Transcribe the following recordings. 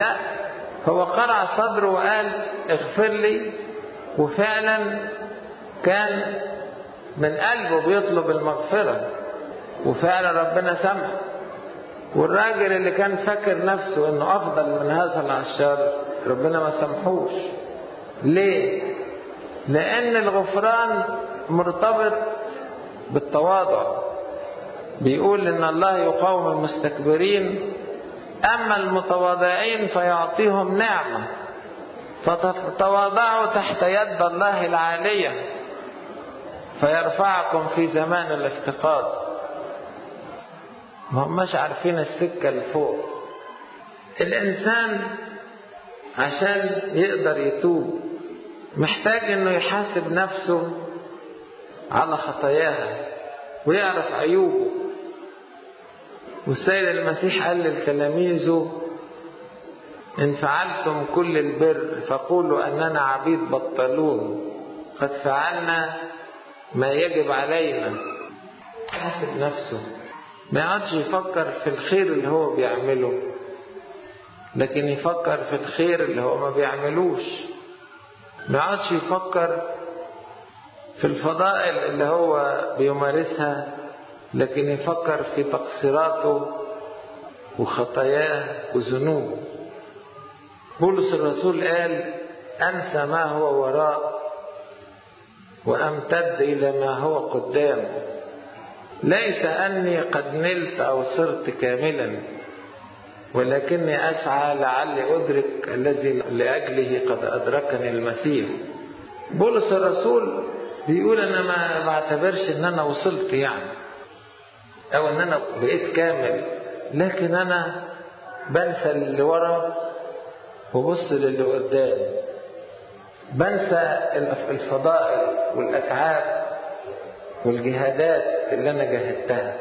لا هو قرع صدره وقال اغفر لي وفعلا كان من قلبه بيطلب المغفرة وفعلا ربنا سمح والراجل اللي كان فاكر نفسه انه افضل من هذا العشار ربنا ما سامحوش ليه لان الغفران مرتبط بالتواضع بيقول ان الله يقاوم المستكبرين اما المتواضعين فيعطيهم نعمه فتتواضعوا تحت يد الله العاليه فيرفعكم في زمان الافتقاد ما هماش عارفين السكه لفوق الانسان عشان يقدر يتوب محتاج انه يحاسب نفسه على خطاياها ويعرف عيوبه والسيد المسيح قال لتلاميذه إن فعلتم كل البر فقولوا أننا عبيد بطلون قد فعلنا ما يجب علينا حاسب نفسه ما يقعدش يفكر في الخير اللي هو بيعمله لكن يفكر في الخير اللي هو ما بيعملوش ما يقعدش يفكر في الفضائل اللي هو بيمارسها لكن يفكر في تقصيراته وخطاياه وذنوبه بولس الرسول قال انسى ما هو وراء وامتد الى ما هو قدام ليس اني قد نلت او صرت كاملا ولكني اسعى لعلي ادرك الذي لاجله قد ادركني المسيح بولس الرسول بيقول انا ما بعتبرش ان انا وصلت يعني او ان انا بقيت كامل لكن انا بنسى اللي ورا وبص للي قدام بنسى الفضائل والاتعاب والجهادات اللي انا جاهدتها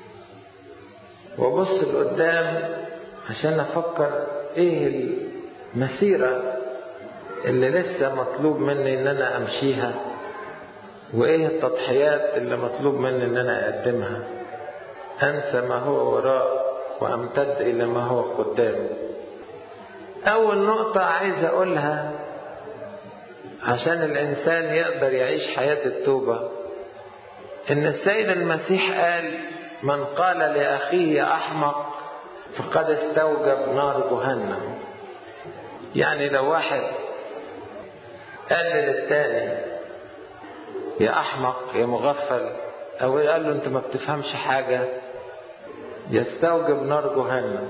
وابص لقدام عشان افكر ايه المسيره اللي لسه مطلوب مني ان انا امشيها وايه التضحيات اللي مطلوب مني ان انا اقدمها انسى ما هو وراء وامتد الى ما هو قدام اول نقطه عايز اقولها عشان الانسان يقدر يعيش حياه التوبه ان السيد المسيح قال من قال لاخيه يا احمق فقد استوجب نار جهنم يعني لو واحد قال للتاني يا احمق يا مغفل او قال له انت ما بتفهمش حاجه يستوجب نار جهنم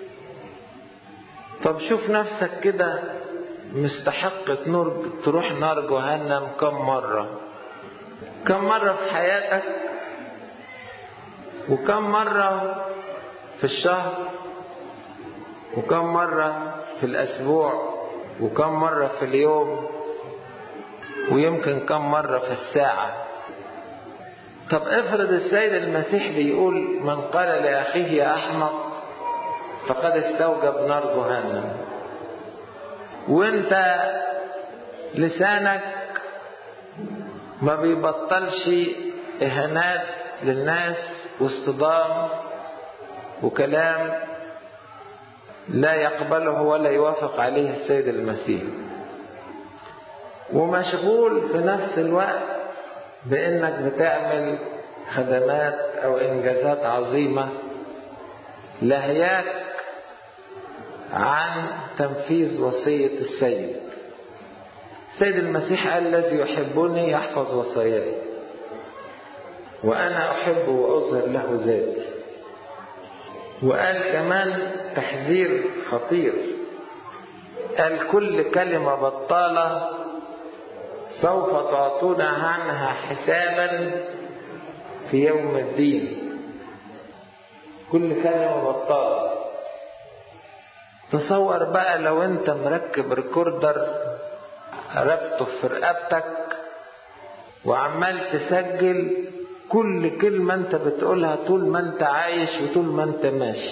طب شوف نفسك كده مستحق نور تروح نار جهنم كم مرة كم مرة في حياتك وكم مرة في الشهر وكم مرة في الأسبوع وكم مرة في اليوم ويمكن كم مرة في الساعة طب افرض السيد المسيح بيقول من قال لأخيه يا أحمق فقد استوجب نار جهنم وانت لسانك ما بيبطلش اهانات للناس واصطدام وكلام لا يقبله ولا يوافق عليه السيد المسيح ومشغول في نفس الوقت بانك بتعمل خدمات او انجازات عظيمه لهياك عن تنفيذ وصية السيد السيد المسيح قال الذي يحبني يحفظ وصاياي وأنا أحب وأظهر له ذاتي وقال كمان تحذير خطير قال كل كلمة بطالة سوف تعطون عنها حسابا في يوم الدين كل كلمة بطالة تصور بقى لو انت مركب ريكوردر ربطه في رقبتك وعمال تسجل كل كلمة انت بتقولها طول ما انت عايش وطول ما انت ماشي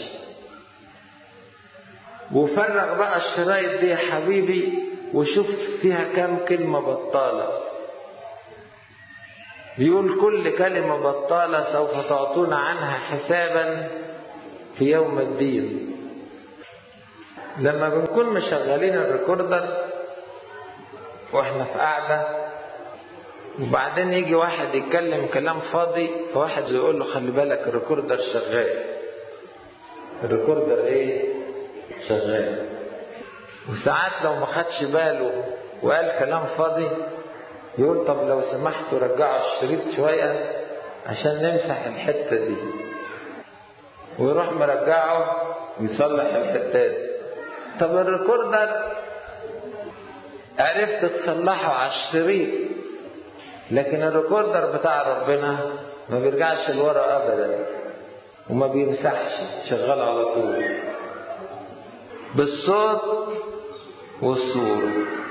وفرغ بقى الشرايط دي يا حبيبي وشوف فيها كام كلمة بطالة بيقول كل كلمة بطالة سوف تعطون عنها حسابا في يوم الدين لما بنكون مشغلين الريكوردر واحنا في قاعدة وبعدين يجي واحد يتكلم كلام فاضي فواحد يقول له خلي بالك الريكوردر شغال الريكوردر ايه شغال وساعات لو ما خدش باله وقال كلام فاضي يقول طب لو سمحتوا رجعوا الشريط شوية عشان نمسح الحتة دي ويروح مرجعه ويصلح الحتات طب الريكوردر عرفت تصلحه على الشريط لكن الريكوردر بتاع ربنا ما بيرجعش لورا ابدا وما بيمسحش شغال على طول بالصوت والصورة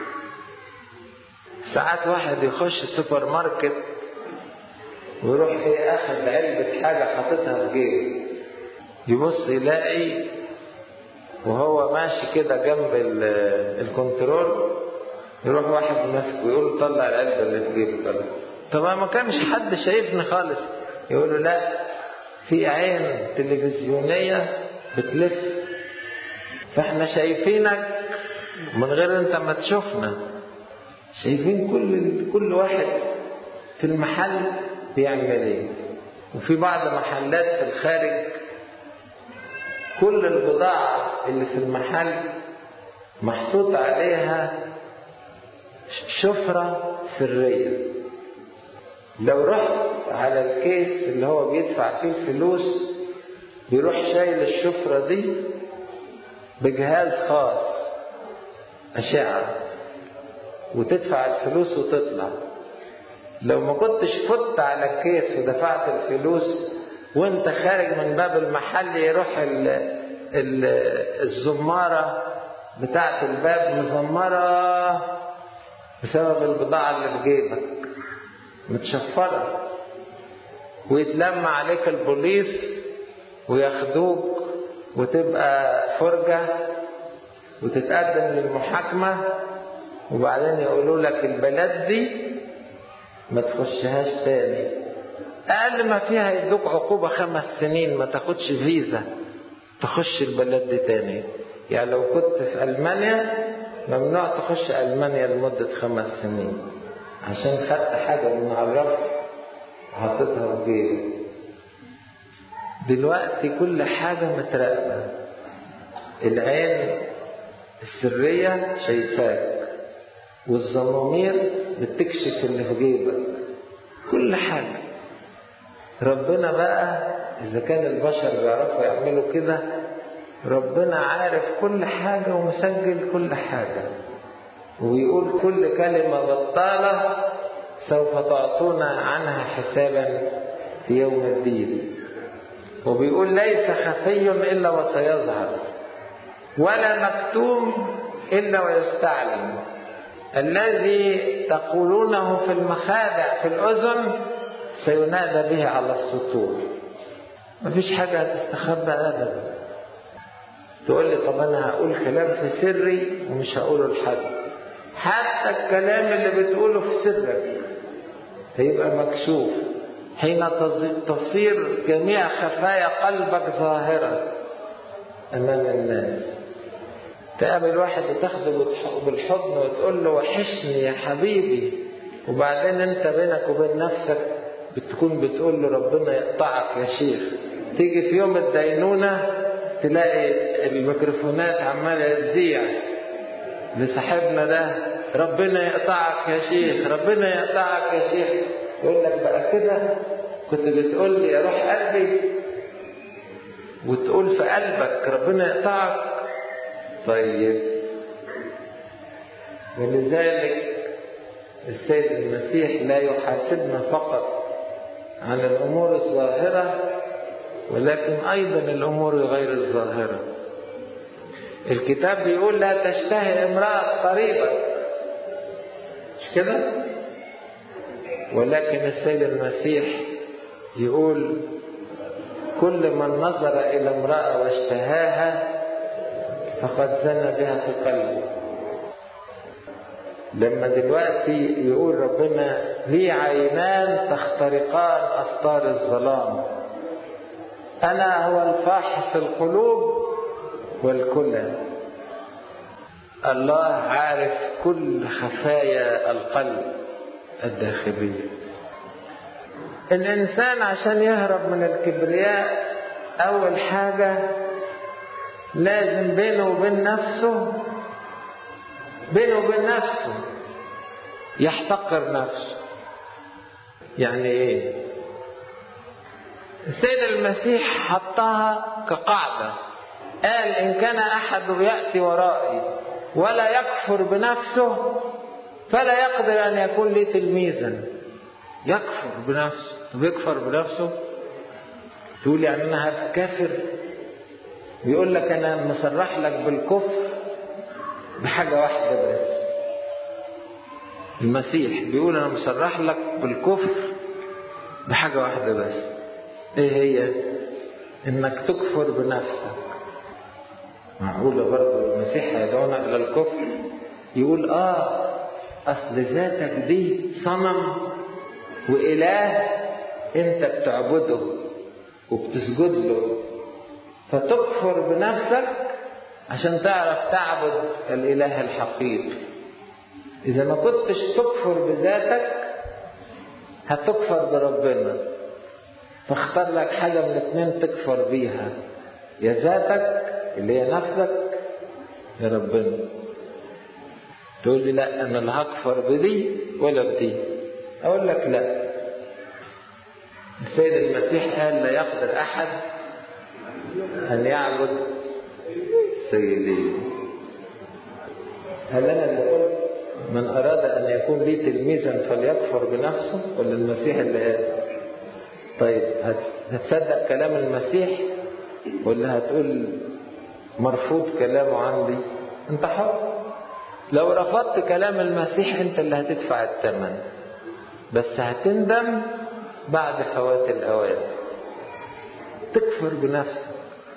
ساعات واحد يخش سوبر ماركت ويروح ايه اخد علبة حاجة حاططها في جيبه يبص يلاقي وهو ماشي كده جنب الكنترول يروح واحد ماسك ويقول له طلع العلبة اللي في جيبك طلع طب ما كانش حد شايفني خالص يقول له لا في عين تلفزيونية بتلف فاحنا شايفينك من غير انت ما تشوفنا شايفين كل كل واحد في المحل بيعمل ايه وفي بعض محلات في الخارج كل البضاعة اللي في المحل محطوط عليها شفرة سرية لو رحت على الكيس اللي هو بيدفع فيه الفلوس بيروح شايل الشفرة دي بجهاز خاص أشعة وتدفع الفلوس وتطلع لو ما كنتش فت على الكيس ودفعت الفلوس وانت خارج من باب المحل يروح ال ال الزمارة بتاعت الباب مزمرة بسبب البضاعة اللي في جيبك متشفرة ويتلم عليك البوليس وياخدوك وتبقى فرجة وتتقدم للمحاكمة وبعدين يقولوا لك البلد دي ما تخشهاش تاني أقل ما فيها يدوك عقوبة خمس سنين ما تاخدش فيزا تخش البلد دي تاني يعني لو كنت في ألمانيا ممنوع تخش ألمانيا لمدة خمس سنين عشان خدت حاجة من على الرف حطيتها في جيبك دلوقتي كل حاجة متراقبة العين السرية شايفاك والزمامير بتكشف اللي في جيبك كل حاجة ربنا بقى إذا كان البشر بيعرفوا يعملوا كده ربنا عارف كل حاجة ومسجل كل حاجة ويقول كل كلمة بطالة سوف تعطونا عنها حسابا في يوم الدين وبيقول ليس خفي إلا وسيظهر ولا مكتوم إلا ويستعلم الذي تقولونه في المخادع في الأذن سينادى به على السطور مفيش حاجة هتستخبى أبدا تقول لي طب أنا هقول كلام في سري ومش هقوله لحد حتى الكلام اللي بتقوله في سرك هيبقى مكشوف حين تصير جميع خفايا قلبك ظاهرة أمام الناس تقابل واحد وتاخده بالحضن وتقول له وحشني يا حبيبي وبعدين انت بينك وبين نفسك بتكون بتقول له ربنا يقطعك يا شيخ تيجي في يوم الدينونة تلاقي الميكروفونات عمالة تذيع لصاحبنا ده ربنا يقطعك يا شيخ ربنا يقطعك يا شيخ يقول لك بقى كده كنت بتقول لي يا روح قلبي وتقول في قلبك ربنا يقطعك طيب ولذلك السيد المسيح لا يحاسبنا فقط عن الامور الظاهره ولكن ايضا الامور غير الظاهره الكتاب بيقول لا تشتهي امراه قريبك مش كده ولكن السيد المسيح يقول كل من نظر الى امراه واشتهاها فقد زنى بها في قلبه لما دلوقتي يقول ربنا لي عينان تخترقان أستار الظلام أنا هو الفاحص القلوب والكلى الله عارف كل خفايا القلب الداخلية الإنسان عشان يهرب من الكبرياء أول حاجة لازم بينه وبين نفسه بينه وبين نفسه يحتقر نفسه يعني ايه السيد المسيح حطها كقاعدة قال إن كان أحد يأتي ورائي ولا يكفر بنفسه فلا يقدر أن يكون لي تلميذا يكفر بنفسه طب يكفر بنفسه تقول يعني أنا هكافر بيقول لك أنا مسرح لك بالكفر بحاجة واحدة بس المسيح بيقول أنا مسرح لك بالكفر بحاجة واحدة بس إيه هي؟ إنك تكفر بنفسك معقولة برضه المسيح هيدعونا إلى الكفر يقول آه أصل ذاتك دي صنم وإله أنت بتعبده وبتسجد له فتكفر بنفسك عشان تعرف تعبد الإله الحقيقي إذا ما كنتش تكفر بذاتك هتكفر بربنا فاختار لك حاجة من اتنين تكفر بيها يا ذاتك اللي هي نفسك يا ربنا تقول لي لا انا لا هكفر بدي ولا بدي اقول لك لا السيد المسيح قال لا يقدر احد ان يعبد سيدي هل انا اللي قلت من اراد ان يكون لي تلميذا فليكفر بنفسه ولا المسيح اللي قال طيب هتصدق كلام المسيح ولا هتقول مرفوض كلامه عندي انت حر لو رفضت كلام المسيح انت اللي هتدفع الثمن بس هتندم بعد فوات الاوان تكفر بنفسك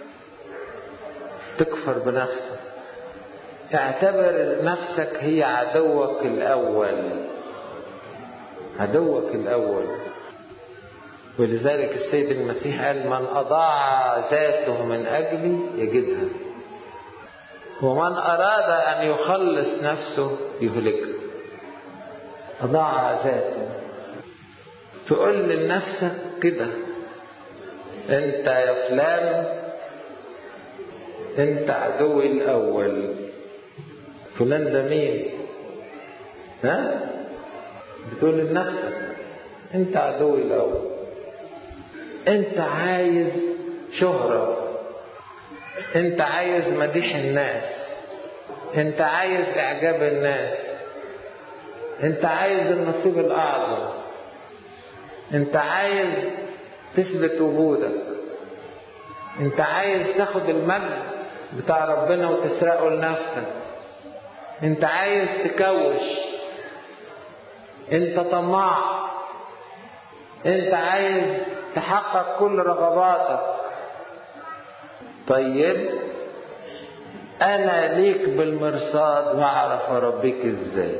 تكفر بنفسك اعتبر نفسك هي عدوك الاول عدوك الاول ولذلك السيد المسيح قال من اضاع ذاته من اجلي يجدها ومن أراد أن يخلص نفسه يهلكها أضاع ذاته تقول لنفسك كده أنت يا فلان أنت عدوي الأول فلان ده مين؟ ها؟ بتقول لنفسك أنت عدوي الأول أنت عايز شهرة انت عايز مديح الناس انت عايز اعجاب الناس انت عايز النصيب الاعظم انت عايز تثبت وجودك انت عايز تاخد المجد بتاع ربنا وتسرقه لنفسك انت عايز تكوش انت طماع انت عايز تحقق كل رغباتك طيب انا ليك بالمرصاد واعرف اربيك ازاي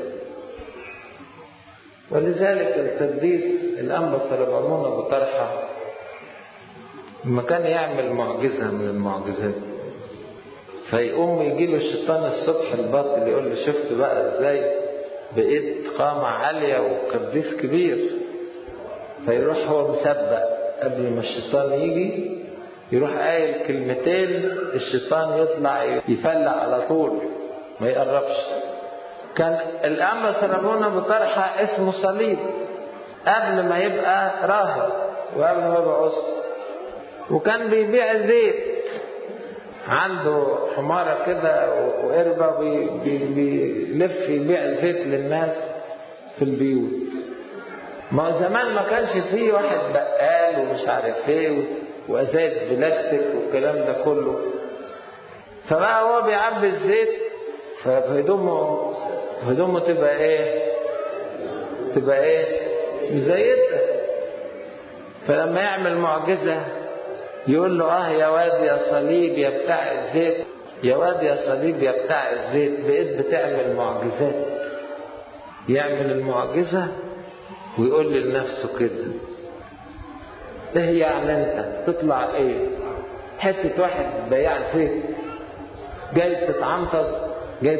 ولذلك القديس الانبا سليمان ابو طرحه لما كان يعمل معجزه من المعجزات فيقوم يجي له الشيطان الصبح الباطل يقول له شفت بقى ازاي بقيت قامة عالية وقديس كبير فيروح هو مسبق قبل ما الشيطان يجي يروح قايل كلمتين الشيطان يطلع يفلع على طول ما يقربش كان الأنبا سلمون أبو طرحة اسمه صليب قبل ما يبقى راهب وقبل ما يبقى عصر وكان بيبيع زيت عنده حمارة كده وقربة بيلف يبيع زيت للناس في البيوت ما زمان ما كانش فيه واحد بقال ومش عارف ايه وازايز بلاستيك والكلام ده كله فبقى هو بيعبي الزيت فهدومه هدومه تبقى ايه تبقى ايه مزيتة فلما يعمل معجزة يقول له اه يا واد يا صليب يا بتاع الزيت يا واد يا صليب يا بتاع الزيت بقيت بتعمل معجزات يعمل المعجزة ويقول لنفسه كده ايه يعني انت تطلع ايه حتة واحد بياع زيت جاي تتعنطز